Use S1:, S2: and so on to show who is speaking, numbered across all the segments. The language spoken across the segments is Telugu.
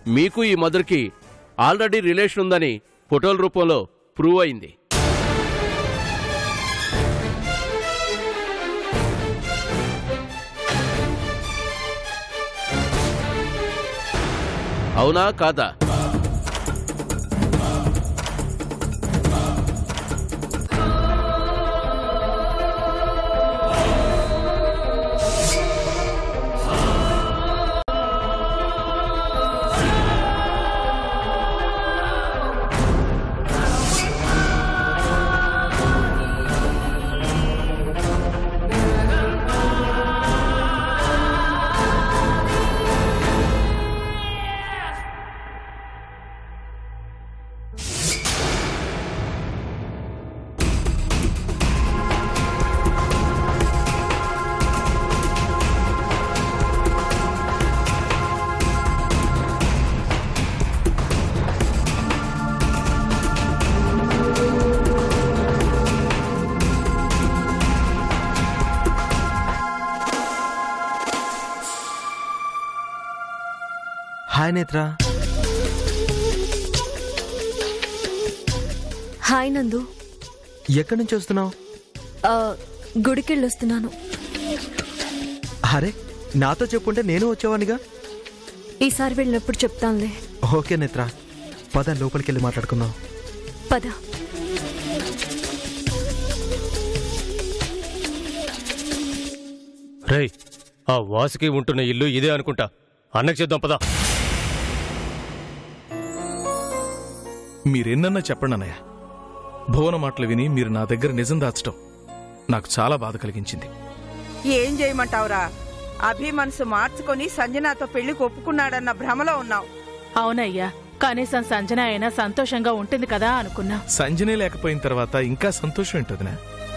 S1: మీకు ఈ మదర్కి ఆల్రెడీ రిలేషన్ ఉందని ఫోటోల రూపంలో ప్రూవ్ అయింది అవునా కాదా
S2: హాయ్ నేత్ర
S3: హాయ్ నందు
S2: ఎక్కడి నుంచి వస్తున్నావు
S3: ఆ, గుడికెళ్ళొస్తున్నాను
S2: అరే నాతో చెప్పుంటే నేను వచ్చేవానిగా
S3: ఈసారి వెళ్ళినప్పుడు చెప్తానులే
S2: ఓకే నేత్ర పద లోపలికి వెళ్ళి మాట్లాడుకుందాం
S3: పద
S4: రేయ్ ఆ వాసుకి ఉంటున్న ఇల్లు ఇదే అనుకుంటా అన్నకు చేద్దాం పదా
S5: మీరెన్నన్నా చెప్పండి అన్నయ్య భువన మాటలు విని మీరు నా దగ్గర నిజం దాచటం నాకు చాలా బాధ కలిగించింది
S6: ఏం చేయమంటావురా అభి మనసు మార్చుకొని సంజనాతో పెళ్లికి ఒప్పుకున్నాడన్న భ్రమలో ఉన్నావు
S7: అవునయ్యా కనీసం సంజన అయినా సంతోషంగా ఉంటుంది కదా అనుకున్నా
S5: సంజనే లేకపోయిన తర్వాత ఇంకా సంతోషం ఏంటదినా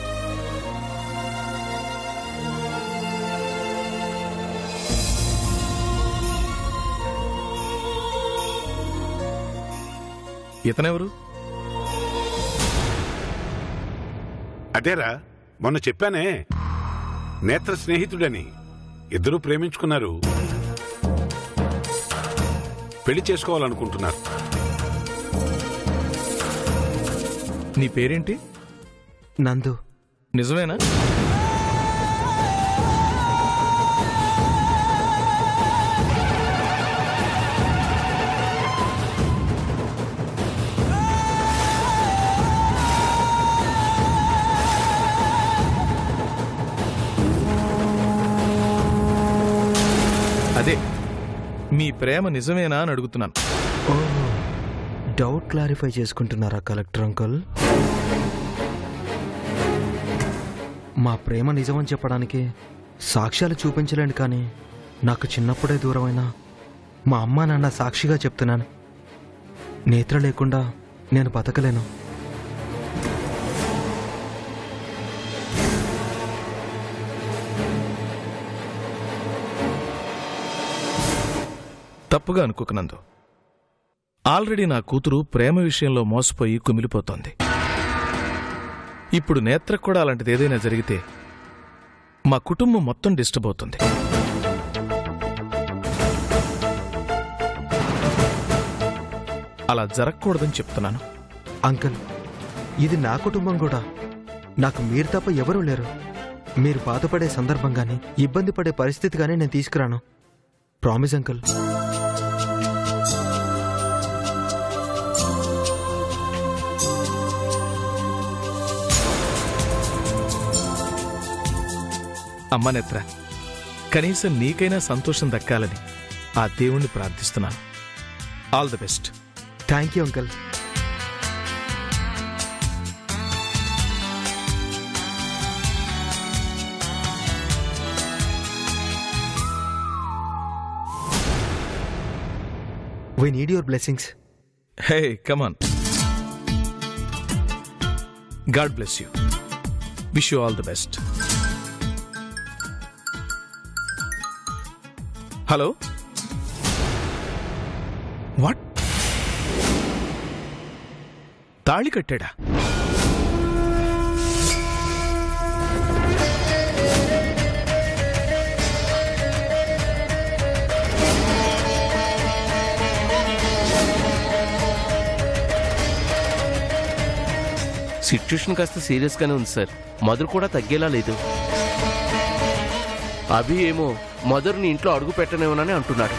S5: ఇతనెవరు
S8: అదేరా మొన్న చెప్పానే నేత్ర స్నేహితుడని ఇద్దరూ ప్రేమించుకున్నారు పెళ్లి చేసుకోవాలనుకుంటున్నారు
S5: నీ పేరేంటి
S2: నందు
S5: నిజమేనా అదే మీ ప్రేమ నిజమేనా అని అడుగుతున్నాను
S2: ఓ డౌట్ క్లారిఫై చేసుకుంటున్నారా కలెక్టర్ అంకుల్ మా ప్రేమ నిజమని చెప్పడానికి సాక్ష్యాలు చూపించలేను కానీ నాకు చిన్నప్పుడే దూరమైన మా అమ్మ నాన్న సాక్షిగా చెప్తున్నాను నేత్ర లేకుండా నేను బతకలేను
S5: తప్పుగా అనుకోకనందు ఆల్రెడీ నా కూతురు ప్రేమ విషయంలో మోసపోయి కుమిలిపోతోంది ఇప్పుడు నేత్రకు కూడా అలాంటిది ఏదైనా జరిగితే మా కుటుంబం మొత్తం డిస్టర్బ్ అవుతుంది అలా జరగకూడదని చెప్తున్నాను
S2: అంకుల్ ఇది నా కుటుంబం కూడా నాకు మీరు తప్ప ఎవరూ లేరు మీరు బాధపడే సందర్భం కానీ ఇబ్బంది పడే పరిస్థితి కానీ నేను తీసుకురాను ప్రామిస్ అంకుల్
S5: అమ్మ నేత్ర కనీసం నీకైనా సంతోషం దక్కాలని ఆ దేవుణ్ణి ప్రార్థిస్తున్నాను all the best
S2: thank you uncle we need your blessings
S5: hey come on god bless you wish you all the best hello what తాళి కట్టాడా
S1: సిచ్యుయేషన్ కాస్త సీరియస్గానే ఉంది సార్ మధుర్ కూడా తగ్గేలా లేదు అభి ఏమో మధుర్ని ఇంట్లో అడుగు పెట్టనేమోనని అంటున్నాడు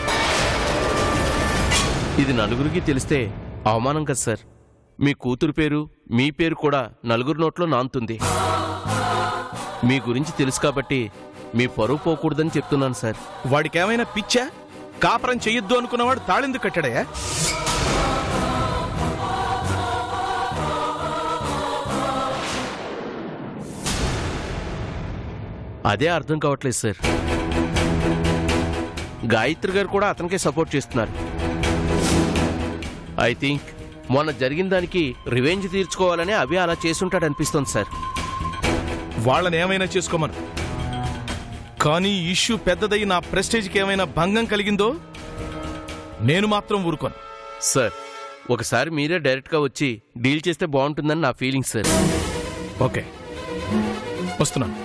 S1: ఇది నలుగురికి తెలిస్తే అవమానం కదా సార్ మీ కూతురు పేరు మీ పేరు కూడా నలుగురు నోట్లో నాంతుంది మీ గురించి తెలుసు కాబట్టి మీ పరువు పోకూడదని చెప్తున్నాను సార్
S5: వాడికేమైనా పిచ్చా కాపురం చెయ్యొద్దు అనుకున్నవాడు తాళెందుకు కట్టాడయా
S1: అదే అర్థం కావట్లేదు సార్ గాయత్రి గారు కూడా అతనికే సపోర్ట్ చేస్తున్నారు ఐ థింక్ మొన్న జరిగిన దానికి రివెంజ్ తీర్చుకోవాలని అభి అలా చేసుంటాడు అనిపిస్తుంది సార్
S5: వాళ్ళని ఏమైనా చేసుకోమను కానీ ఈ ఇష్యూ పెద్దదై నా ప్రెస్టేజ్కి ఏమైనా భంగం కలిగిందో నేను మాత్రం ఊరుకోను
S1: సార్ ఒకసారి మీరే డైరెక్ట్గా వచ్చి డీల్ చేస్తే బాగుంటుందని నా ఫీలింగ్ సార్
S5: ఓకే వస్తున్నాను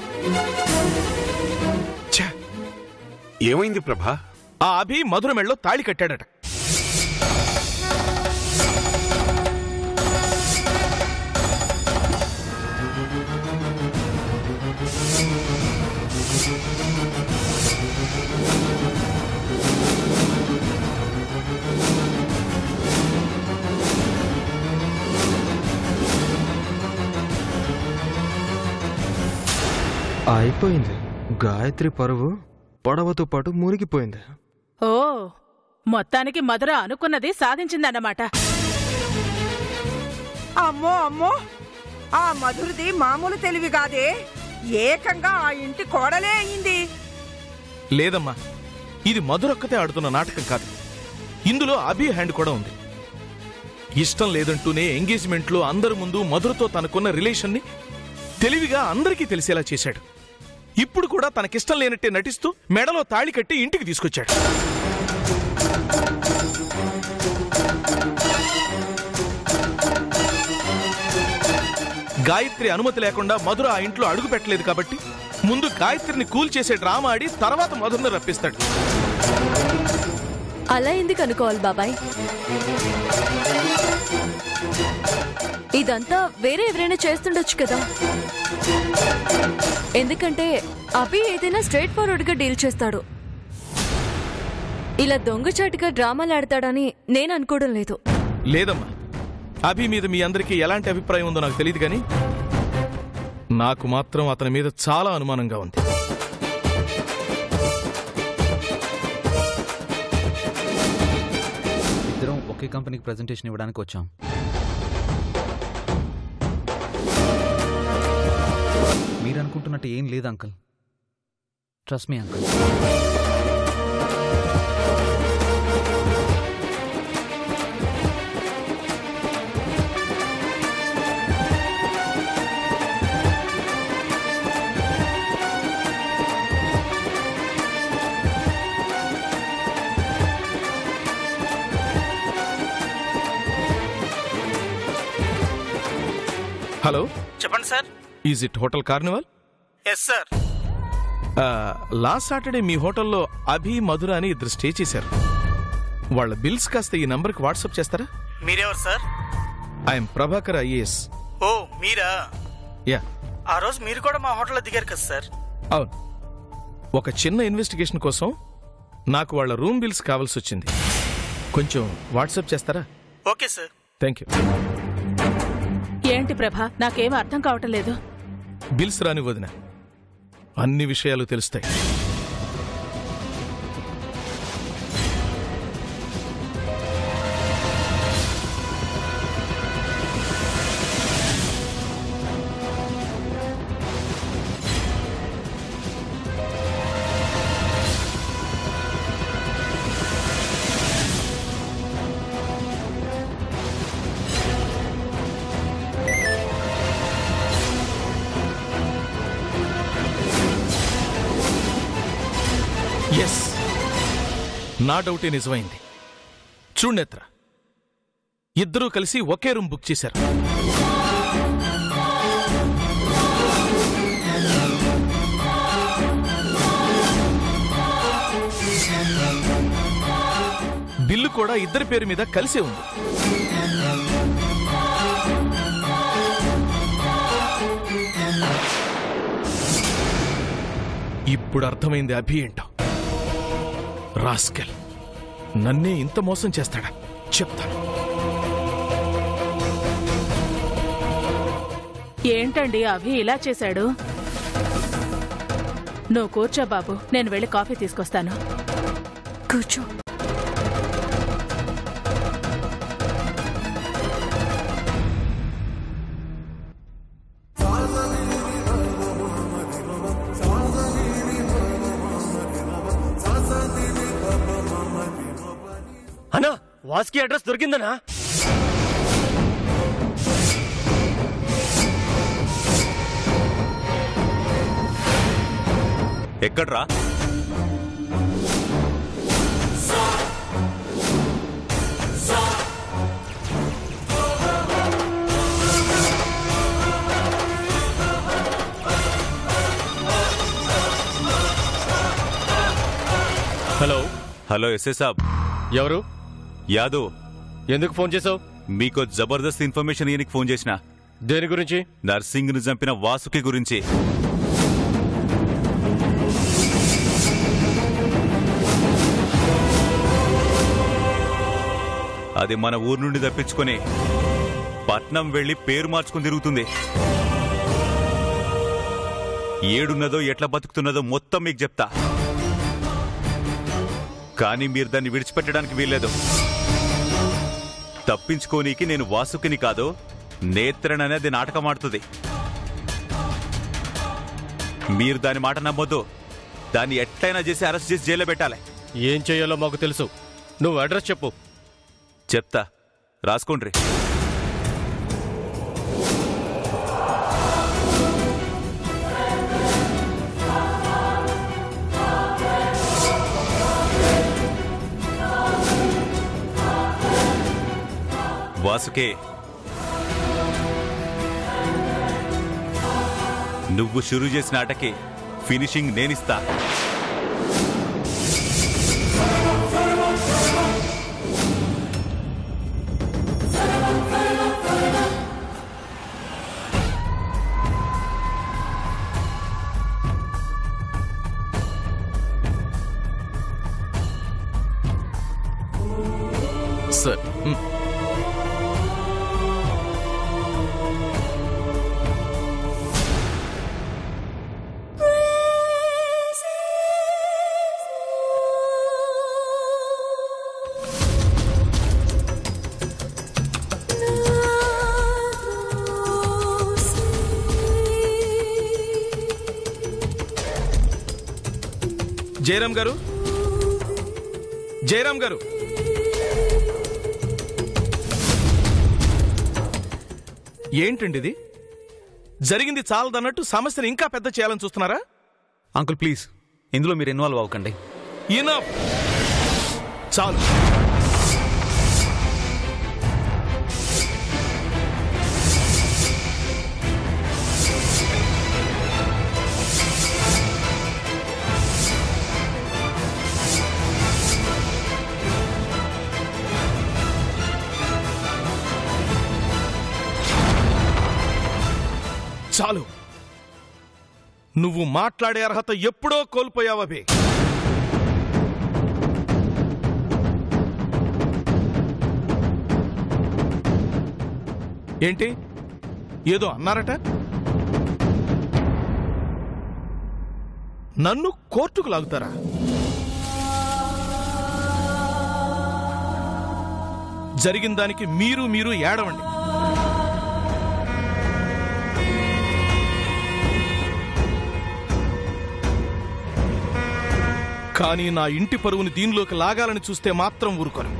S5: ఛే,
S8: ఏమైంది ప్రభా
S5: ఆ అభి మధుర మెళ్ళలో తాళి కట్టాడట
S2: అయిపోయింది గాయత్రి పరువు పడవతో పాటు మునిగిపోయింది
S7: ఓ మొత్తానికి మధుర అనుకున్నది సాధించిందన్నమాట
S6: అమ్మో అమ్మో ఆ మధురది మామూలు తెలివి కాదే ఏకంగా ఆ ఇంటి కోడలే అయింది
S5: లేదమ్మా ఇది మధురొక్కతే ఆడుతున్న నాటకం కాదు ఇందులో అభి హ్యాండ్ కూడా ఉంది ఇష్టం లేదంటూనే ఎంగేజ్మెంట్లో అందరి ముందు మధురతో తనకున్న రిలేషన్ని తెలివిగా అందరికీ తెలిసేలా చేశాడు ఇప్పుడు కూడా తనకిష్టం లేనట్టే నటిస్తూ మెడలో తాళి కట్టి ఇంటికి తీసుకొచ్చాడు గాయత్రి అనుమతి లేకుండా మధుర ఆ ఇంట్లో అడుగు పెట్టలేదు కాబట్టి ముందు గాయత్రిని కూల్ చేసే డ్రామా ఆడి తర్వాత మధురని రప్పిస్తాడు
S3: అలా ఎందుకు అనుకోవాలి బాబాయ్ ఇదంతా వేరే ఎవరైనా చేస్తుండొచ్చు కదా ఎందుకంటే అభి ఏదైనా స్ట్రైట్ ఫార్వర్డ్ గా డీల్ చేస్తాడు ఇలా దొంగచాటుగా డ్రామాలు ఆడతాడని నేను అనుకోవడం లేదు
S5: లేదమ్మా అభి మీద మీ అందరికీ ఎలాంటి అభిప్రాయం ఉందో నాకు తెలియదు కానీ నాకు మాత్రం అతని మీద చాలా అనుమానంగా ఉంది
S9: ఇద్దరం ఒకే కంపెనీకి ప్రెజెంటేషన్ ఇవ్వడానికి వచ్చాం మీరు అనుకుంటున్నట్టు ఏం లేదు uncle trust me uncle
S5: hello
S10: చెప్పండి sir
S5: is it hotel carnival
S10: yes sir
S5: last Saturday మీ హోటల్లో అభి మధుర అని ఇద్దరు స్టే చేశారు వాళ్ళ బిల్స్ కాస్త ఈ నంబర్కి వాట్సాప్ చేస్తారా
S10: మీరెవరు సార్
S5: ఐఎమ్ ప్రభాకర్ ఐఏఎస్
S10: ఓ మీరా
S5: యా
S10: ఆ రోజు మీరు కూడా మా హోటల్లో దిగారు కదా సార్
S5: అవును ఒక చిన్న ఇన్వెస్టిగేషన్ కోసం నాకు వాళ్ళ రూమ్ బిల్స్ కావాల్సి వచ్చింది కొంచెం వాట్సాప్ చేస్తారా
S10: ఓకే సార్
S5: థ్యాంక్ యూ
S7: ఏంటి ప్రభ నాకేం అర్థం కావటం లేదు
S5: బిల్స్ రాని వదిన అన్ని విషయాలు తెలుస్తాయి ఎస్ నా డౌటే నిజమైంది చూడనేత్ర ఇద్దరూ కలిసి ఒకే రూమ్ బుక్ చేశారు బిల్లు కూడా ఇద్దరి పేరు మీద కలిసే ఉంది ఇప్పుడు అర్థమైంది అభి ఏంటో రాస్కెల్ నన్నే ఇంత మోసం చేస్తాడా చెప్తాను
S7: ఏంటండి అభి ఇలా చేశాడు నువ్వు కూర్చో బాబు నేను వెళ్ళి కాఫీ తీసుకొస్తాను
S3: కూర్చో
S4: అన్నా వాసుకి అడ్రస్ దొరికిందనా
S11: ఎక్కడ్రా
S4: హలో
S11: హలో ఎస్ఏ సాబ్
S4: ఎవరు
S11: యాదవ్
S4: ఎందుకు ఫోన్ చేసావు
S11: మీకు జబర్దస్త్ ఇన్ఫర్మేషన్ ఈయనకి ఫోన్ చేసిన
S4: దేని గురించి
S11: నర్సింగ్ ను చంపిన వాసుకి గురించి అది మన ఊరు నుండి తప్పించుకొని పట్నం వెళ్లి పేరు మార్చుకుని తిరుగుతుంది ఏడున్నదో ఎట్లా బతుకుతున్నదో మొత్తం మీకు చెప్తా కానీ మీరు దాన్ని విడిచిపెట్టడానికి వీల్లేదు తప్పించుకోనీకి నేను వాసుకిని కాదు నేత్రన్ అనేది నాటకం ఆడుతుంది మీరు దాని మాట నమ్మొద్దు దాన్ని ఎట్లయినా చేసి అరెస్ట్ చేసి జైల్లో పెట్టాలి
S4: ఏం చేయాలో మాకు తెలుసు నువ్వు అడ్రస్ చెప్పు
S11: చెప్తా రాసుకోండ్రి వాసుకే నువ్వు షురూ చేసిన ఆటకి ఫినిషింగ్ నేనిస్తా
S5: సార్ మ్, జయరాం గారు జయరాం గారు ఏంటండి ఇది జరిగింది చాలదన్నట్టు సమస్యను ఇంకా పెద్ద చేయాలని చూస్తున్నారా
S9: అంకుల్ ప్లీజ్ ఇందులో మీరు ఇన్వాల్వ్ అవ్వకండి
S5: ఇనఫ్ చాలు చాలు నువ్వు మాట్లాడే అర్హత ఎప్పుడో కోల్పోయావబే ఏంటి ఏదో అన్నారట నన్ను కోర్టుకు లాగుతారా జరిగిన దానికి మీరు మీరు ఏడవండి కానీ నా ఇంటి పరువుని దీనిలోకి లాగాలని చూస్తే మాత్రం ఊరుకోను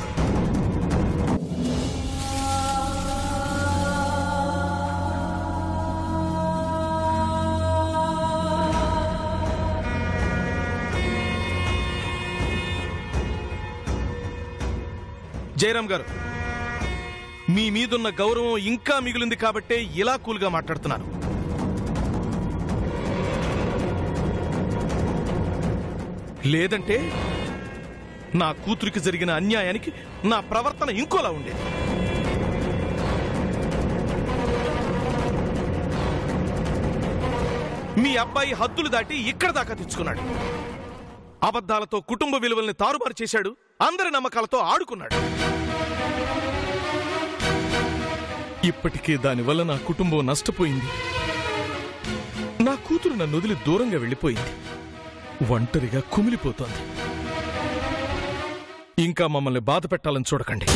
S5: జయరాం గారు మీ మీదున్న గౌరవం ఇంకా మిగిలింది కాబట్టే ఇలా కూల్గా మాట్లాడుతున్నాను లేదంటే నా కూతురికి జరిగిన అన్యాయానికి నా ప్రవర్తన ఇంకోలా ఉండేది మీ అబ్బాయి హద్దులు దాటి ఇక్కడ దాకా తెచ్చుకున్నాడు అబద్ధాలతో కుటుంబ విలువల్ని తారుమారు చేశాడు అందరి నమ్మకాలతో ఆడుకున్నాడు ఇప్పటికే దానివల్ల నా కుటుంబం నష్టపోయింది నా కూతురు నన్ను వదిలి దూరంగా వెళ్ళిపోయింది ఒంటరిగా కుమిలిపోతోంది ఇంకా మమ్మల్ని బాధ పెట్టాలని చూడకండి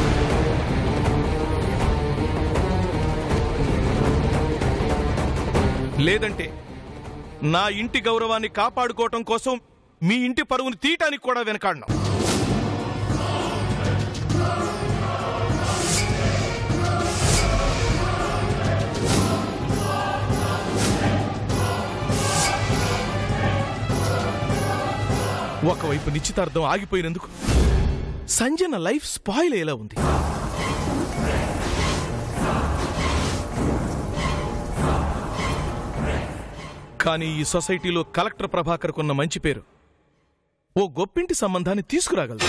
S5: లేదంటే నా ఇంటి గౌరవాన్ని కాపాడుకోవటం కోసం మీ ఇంటి పరువుని తీయటానికి కూడా వెనకాడను ఒకవైపు నిశ్చితార్థం ఆగిపోయినందుకు సంజన లైఫ్ స్పాయిల్ అయ్యేలా ఉంది కానీ ఈ సొసైటీలో కలెక్టర్ ప్రభాకర్కున్న మంచి పేరు ఓ గొప్పింటి సంబంధాన్ని తీసుకురాగలదు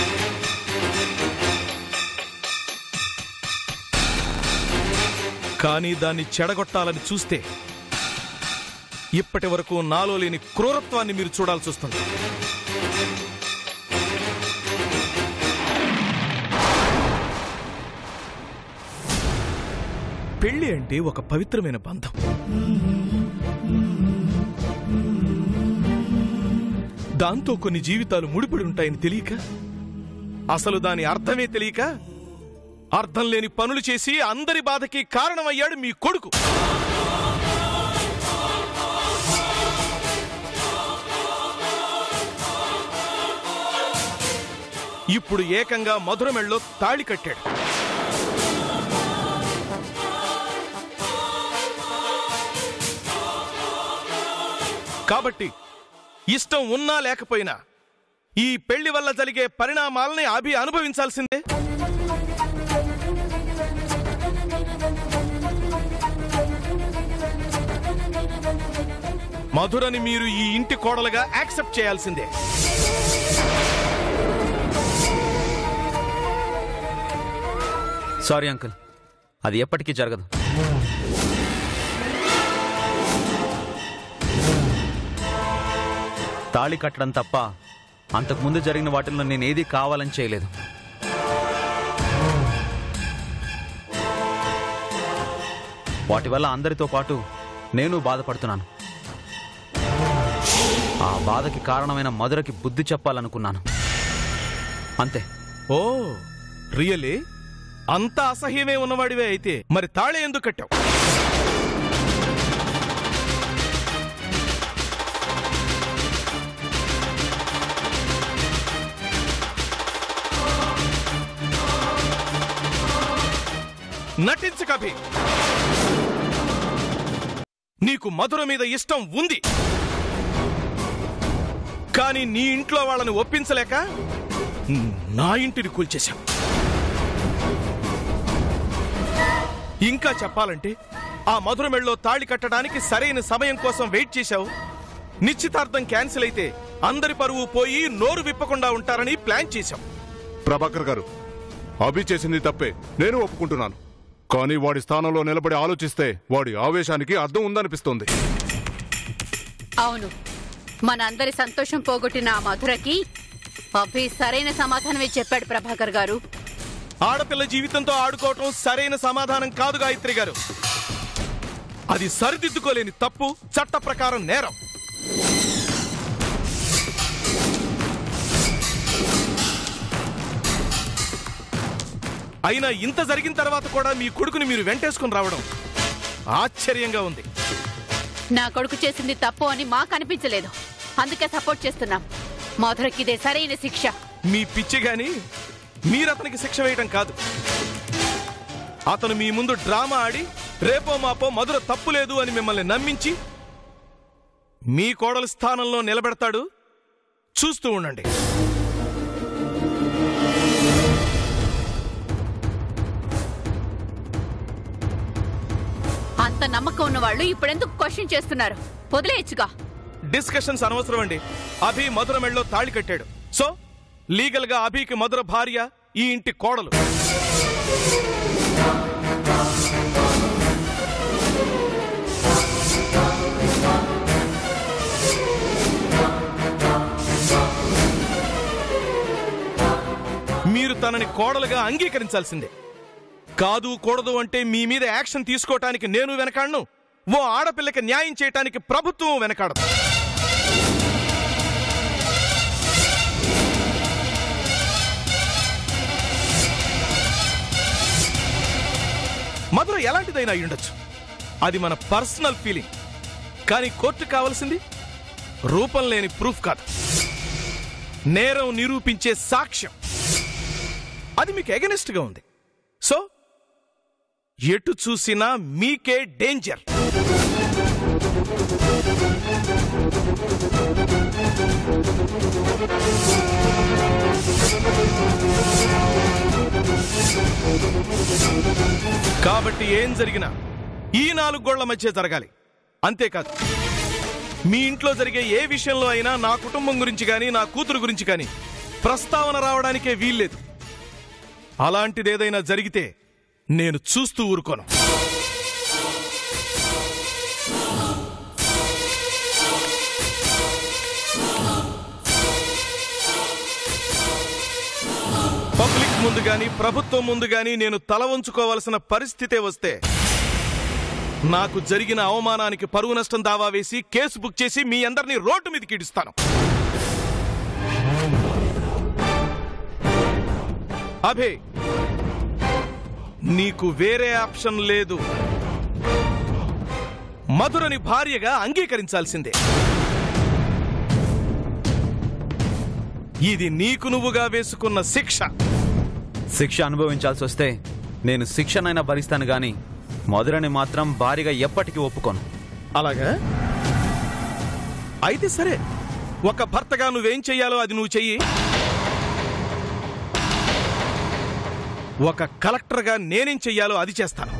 S5: కానీ దాన్ని చెడగొట్టాలని చూస్తే ఇప్పటి వరకు నాలో లేని క్రూరత్వాన్ని మీరు చూడాల్సి వస్తుంది పెళ్లి అంటే ఒక పవిత్రమైన బంధం దాంతో కొన్ని జీవితాలు ముడిపడి ఉంటాయని తెలియక అసలు దాని అర్థమే తెలియక అర్థం లేని పనులు చేసి అందరి బాధకి కారణమయ్యాడు మీ కొడుకు ఇప్పుడు ఏకంగా మధురమెళ్ళలో తాళి కట్టాడు కాబట్టి ఇష్టం ఉన్నా లేకపోయినా ఈ పెళ్లి వల్ల జరిగే పరిణామాలని అభి అనుభవించాల్సిందే మధురని మీరు ఈ ఇంటి కోడలుగా యాక్సెప్ట్ చేయాల్సిందే
S9: సారీ అంకుల్ అది ఎప్పటికీ జరగదు తాళి కట్టడం తప్ప అంతకుముందు జరిగిన వాటిల్లో నేను ఏది కావాలని చేయలేదు వాటి వల్ల అందరితో పాటు నేను బాధపడుతున్నాను ఆ బాధకి కారణమైన మధురకి బుద్ధి చెప్పాలనుకున్నాను అంతే
S5: ఓ రియలే అంత అసహ్యమే ఉన్నవాడివే అయితే మరి తాళే ఎందుకు కట్టావు నటించు కభి నీకు మధుర మీద ఇష్టం ఉంది కానీ నీ ఇంట్లో వాళ్ళని ఒప్పించలేక నా ఇంటిని కూల్చేశావు ఇంకా చెప్పాలంటే ఆ మధుర మెళ్ళలో తాళి కట్టడానికి సరైన సమయం కోసం వెయిట్ చేశావు నిశ్చితార్థం క్యాన్సిల్ అయితే అందరి పరువు పోయి నోరు విప్పకుండా ఉంటారని ప్లాన్ చేశావు
S12: ప్రభాకర్ గారు అభి చేసింది తప్పే నేను ఒప్పుకుంటున్నాను కానీ వాడి స్థానంలో నిలబడి ఆలోచిస్తే వాడి ఆవేశానికి అర్థం ఉందనిపిస్తోంది
S13: అవును మనందరి సంతోషం పోగొట్టిన ఆ మధురకి అభి సరైన సమాధానమే చెప్పాడు ప్రభాకర్ గారు
S5: ఆడపిల్ల జీవితంతో ఆడుకోవటం సరైన సమాధానం కాదు గాయత్రి గారు అది సరిదిద్దుకోలేని తప్పు చట్ట ప్రకారం నేరం అయినా ఇంత జరిగిన తర్వాత కూడా మీ కొడుకుని మీరు వెంటేసుకుని రావడం ఆశ్చర్యంగా ఉంది
S13: నా కొడుకు చేసింది తప్పు అని మాకు అనిపించలేదు అందుకే సపోర్ట్ చేస్తున్నాం మధురకి ఇదే సరైన శిక్ష
S5: మీ పిచ్చి గాని మీరు అతనికి శిక్ష వేయటం కాదు అతను మీ ముందు డ్రామా ఆడి రేపో మాపో మధుర తప్పు లేదు అని మిమ్మల్ని నమ్మించి మీ కోడలి స్థానంలో నిలబెడతాడు చూస్తూ ఉండండి
S13: అంత నమ్మకం ఉన్న వాళ్ళు ఇప్పుడెందుకు క్వశ్చన్ చేస్తున్నారు వదిలేయచ్చుగా
S5: డిస్కషన్స్ అనవసరం అండి అభి మధుర మెళ్ళలో తాళి కట్టాడు సో లీగల్ గా అభికి మధుర భార్య ఈ ఇంటి కోడలు తనని కోడలుగా అంగీకరించాల్సిందే కాదు కూడదు అంటే మీ మీద యాక్షన్ తీసుకోవటానికి నేను వెనకాడను ఓ ఆడపిల్లకి న్యాయం చేయటానికి ప్రభుత్వం వెనకాడదు మధుర ఎలాంటిదైనా అయి ఉండొచ్చు అది మన పర్సనల్ ఫీలింగ్ కానీ కోర్టు కావాల్సింది రూపం లేని ప్రూఫ్ కాదు నేరం నిరూపించే సాక్ష్యం అది మీకు ఎగనెస్ట్ గా ఉంది సో ఎటు చూసినా మీకే డేంజర్ కాబట్టి ఏం జరిగినా ఈ నాలుగు గోళ్ల మధ్య జరగాలి అంతేకాదు మీ ఇంట్లో జరిగే ఏ విషయంలో అయినా నా కుటుంబం గురించి కానీ నా కూతురు గురించి కానీ ప్రస్తావన రావడానికే వీల్లేదు అలాంటిదేదైనా జరిగితే నేను చూస్తూ ఊరుకోను పబ్లిక్ ముందు గాని ప్రభుత్వం ముందు గాని నేను తల వంచుకోవాల్సిన పరిస్థితే వస్తే నాకు జరిగిన అవమానానికి పరువు నష్టం దావా వేసి కేసు బుక్ చేసి మీ అందరినీ రోడ్డు మీదకి ఇడుస్తాను అభే నీకు వేరే ఆప్షన్ లేదు మధురని భార్యగా అంగీకరించాల్సిందే ఇది నీకు నువ్వుగా వేసుకున్న శిక్ష
S9: శిక్ష అనుభవించాల్సి వస్తే నేను శిక్షనైనా భరిస్తాను గాని మధురని మాత్రం భారీగా ఎప్పటికీ ఒప్పుకోను
S5: అలాగా అయితే సరే ఒక భర్తగా నువ్వేం చెయ్యాలో అది నువ్వు చెయ్యి ఒక కలెక్టర్గా నేనేం చెయ్యాలో అది చేస్తాను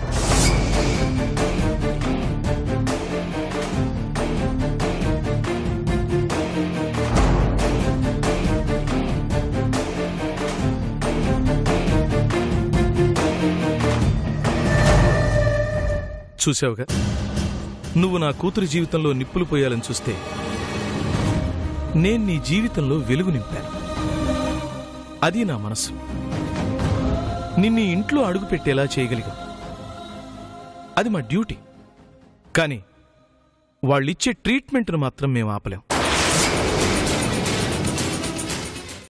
S5: చూసావుగా నువ్వు నా కూతురు జీవితంలో నిప్పులు పోయాలని చూస్తే నేను నీ జీవితంలో వెలుగు నింపాను అది నా మనసు నిన్ను ఇంట్లో అడుగు పెట్టేలా చేయగలిగాం అది మా డ్యూటీ కానీ వాళ్ళిచ్చే ట్రీట్మెంట్ను మాత్రం మేము ఆపలేం